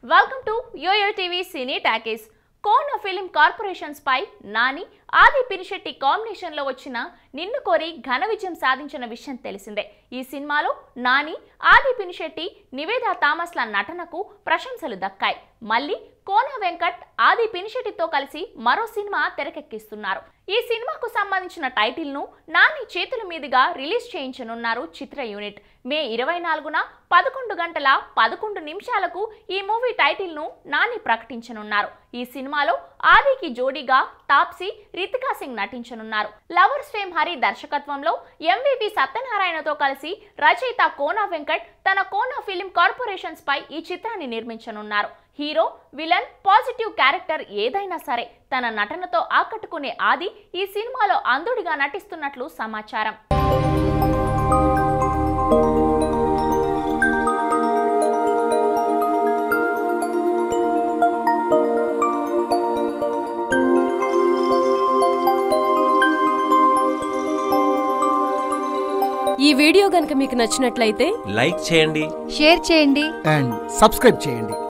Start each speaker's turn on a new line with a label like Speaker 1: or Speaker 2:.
Speaker 1: welcome to YoYo TV cine talkies Kona film corporations పై Nani Aadhi Pinisetty combination లో వచ్చిన నిన్ను కోరి ఘన విజయం సాధించిన విషయం తెలిసిందే ఈ సినిమాలో నాని ఆది పినిశెట్టి నివేదా థామస్ల నటనకు ప్రశంసలు దక్కాయి మళ్ళీ కోన వెంకట్ ఆది పినిశెట్టితో కలిసి మరో సినిమా తెరకెక్కిస్తున్నారు ఈ సినిమాకు సంబంధించిన టైటిల్ ను నాని చేతుల మీదుగా రిలీజ్ చేయించనున్నారు చిత్ర యూనిట్ మే ఇరవై నాలుగున పదకొండు గంటల పదకొండు నిమిషాలకు ఈ మూవీ టైటిల్ ను నాని ప్రకటించనున్నారు ఈ సినిమాలో ఆదికి జోడీగా తాప్సీ రితికా సింగ్ నటించనున్నారు లవర్స్ ఫేమ్ హరి దర్శకత్వంలో ఎంవివి సత్యనారాయణతో కలిసి రచయిత కోనా వెంకట్ తన కోనా ఫిలిం కార్పొరేషన్స్ పై ఈ చిత్రాన్ని నిర్మించనున్నారు హీరో విలన్ పాజిటివ్ క్యారెక్టర్ ఏదైనా సరే తన నటనతో ఆకట్టుకునే ఆది ఈ సినిమాలో అంధుడిగా నటిస్తున్నట్లు సమాచారం
Speaker 2: ఈ వీడియో గనుక మీకు నచ్చినట్లయితే
Speaker 3: లైక్ చేయండి
Speaker 4: షేర్ చేయండి
Speaker 5: అండ్ సబ్స్క్రైబ్ చేయండి